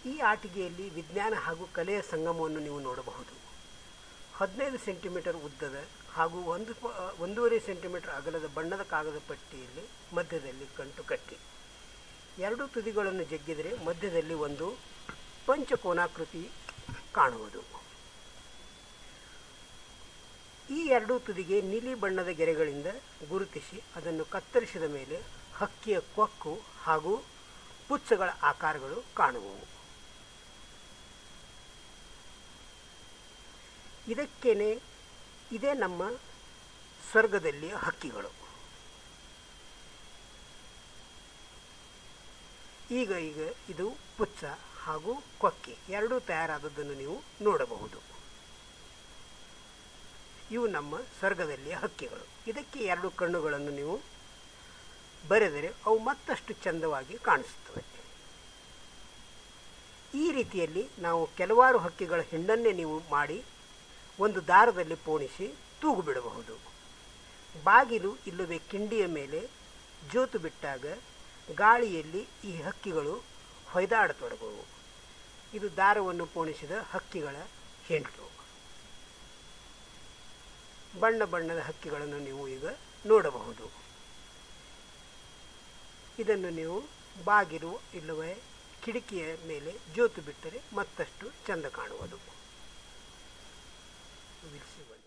ಈ ಆಟಿಕೆಯಲ್ಲಿ ವಿಜ್ಞಾನ ಹಾಗೂ ಕಲೆಯ ಸಂಗಮವನ್ನು ನೀವು ನೋಡಬಹುದು ಹದಿನೈದು ಸೆಂಟಿಮೀಟರ್ ಉದ್ದದ ಹಾಗೂ ಒಂದು ಪ- ಒಂದೂವರೆ ಸೆಂಟಿಮೀಟರ್ ಅಗಲದ ಬಣ್ಣದ ಕಾಗದ ಪಟ್ಟಿಯಲ್ಲಿ ಮಧ್ಯದಲ್ಲಿ ಕಂಟು ಕಟ್ಟಿ ಎರಡು ತುದಿಗಳನ್ನು ಜಗ್ಗಿದರೆ ಮಧ್ಯದಲ್ಲಿ ಒಂದು ಪಂಚಕೋನಾಕೃತಿ ಕಾಣುವುದು ಈ ಎರಡೂ ತುದಿಗೆ ನೀಲಿ ಬಣ್ಣದ ಗೆರೆಗಳಿಂದ ಗುರುತಿಸಿ ಅದನ್ನು ಕತ್ತರಿಸಿದ ಮೇಲೆ ಹಕ್ಕಿಯ ಕೊಕ್ಕು ಹಾಗೂ ಪುಚ್ಚಗಳ ಆಕಾರಗಳು ಕಾಣುವವು ಇದಕ್ಕೇನೆ ಇದೇ ನಮ್ಮ ಸ್ವರ್ಗದಲ್ಲಿ ಹಕ್ಕಿಗಳು ಈಗ ಈಗ ಇದು ಪುಚ್ಚ ಹಾಗೂ ಕೊಕ್ಕೆ ಎರಡೂ ತಯಾರಾದದ್ದನ್ನು ನೀವು ನೋಡಬಹುದು ಇವು ನಮ್ಮ ಸ್ವರ್ಗದಲ್ಲಿಯ ಹಕ್ಕಿಗಳು ಇದಕ್ಕೆ ಎರಡು ಕಣ್ಣುಗಳನ್ನು ನೀವು ಬರೆದರೆ ಅವು ಮತ್ತಷ್ಟು ಚಂದವಾಗಿ ಕಾಣಿಸುತ್ತವೆ ಈ ರೀತಿಯಲ್ಲಿ ನಾವು ಕೆಲವಾರು ಹಕ್ಕಿಗಳ ಹಿಂಡನ್ನೇ ನೀವು ಮಾಡಿ ಒಂದು ದಾರದಲ್ಲಿ ಪೋಣಿಸಿ ತೂಗು ಬಿಡಬಹುದು ಬಾಗಿಲು ಇಲ್ಲವೇ ಕಿಂಡಿಯ ಮೇಲೆ ಜೋತು ಬಿಟ್ಟಾಗ ಗಾಳಿಯಲ್ಲಿ ಈ ಹಕ್ಕಿಗಳು ಹೊಯ್ದಾಡತೊಡಗುವು ಇದು ದಾರವನ್ನು ಪೋಣಿಸಿದ ಹಕ್ಕಿಗಳ ಹೆಂಟು ಬಣ್ಣ ಬಣ್ಣದ ಹಕ್ಕಿಗಳನ್ನು ನೀವು ಈಗ ನೋಡಬಹುದು ಇದನ್ನು ನೀವು ಬಾಗಿಲು ಇಲ್ಲವೇ ಕಿಟಕಿಯ ಮೇಲೆ ಜೋತು ಬಿಟ್ಟರೆ ಮತ್ತಷ್ಟು ಚಂದ ಕಾಣುವುದು ವಿಲ್ಸಿ ಬನ್ನಿ